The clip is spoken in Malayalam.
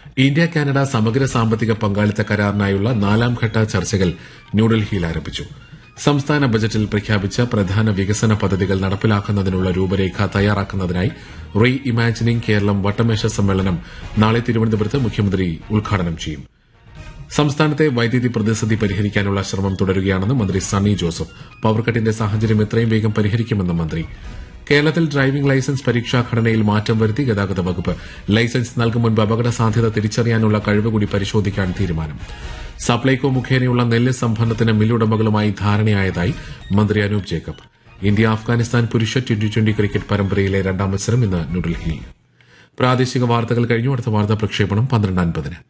ഇന്ത്യ കാനഡ സമഗ്ര സാമ്പത്തിക പങ്കാളിത്ത കരാറിനായുള്ള നാലാം ഘട്ട ചർച്ചകൾ ന്യൂഡൽഹിയിൽ ആരംഭിച്ചു സംസ്ഥാന ബജറ്റിൽ പ്രഖ്യാപിച്ച പ്രധാന വികസന പദ്ധതികൾ നടപ്പിലാക്കുന്നതിനുള്ള രൂപരേഖ തയ്യാറാക്കുന്നതിനായി റീ ഇമാജിനിംഗ് കേരളം വട്ടമേശ സമ്മേളനം നാളെ തിരുവനന്തപുരത്ത് മുഖ്യമന്ത്രി ഉദ്ഘാടനം ചെയ്യും സംസ്ഥാനത്തെ വൈദ്യുതി പ്രതിസന്ധി പരിഹരിക്കാനുള്ള ശ്രമം തുടരുകയാണെന്ന് മന്ത്രി സണ്ണി ജോസഫ് പവർകട്ടിന്റെ സാഹചര്യം എത്രയും വേഗം പരിഹരിക്കുമെന്ന് മന്ത്രി കേരളത്തിൽ ഡ്രൈവിംഗ് ലൈസൻസ് പരീക്ഷാ ഘടനയിൽ മാറ്റം വരുത്തി ഗതാഗത വകുപ്പ് ലൈസൻസ് നൽകും മുൻപ് അപകട സാധ്യത തിരിച്ചറിയാനുള്ള കഴിവ് കൂടി പരിശോധിക്കാൻ തീരുമാനം സപ്ലൈകോ മുഖേനയുള്ള നെല്ല് സംഭരണത്തിന് മില്ലുടമകളുമായി ധാരണയായതായി മന്ത്രി അനൂപ് ജേക്കബ് ഇന്ത്യ അഫ്ഗാനിസ്ഥാൻ പുരുഷ ട്വന്റി ട്വന്റി ക്രിക്കറ്റ് പരമ്പരയിലെ രണ്ടാം മത്സരം ഇന്ന് ന്യൂഡൽഹിയിൽ പ്രാദേശിക വാർത്തകൾ കഴിഞ്ഞു അടുത്ത വാർത്താ പ്രക്ഷേപണം പന്ത്രണ്ട് അൻപതിന്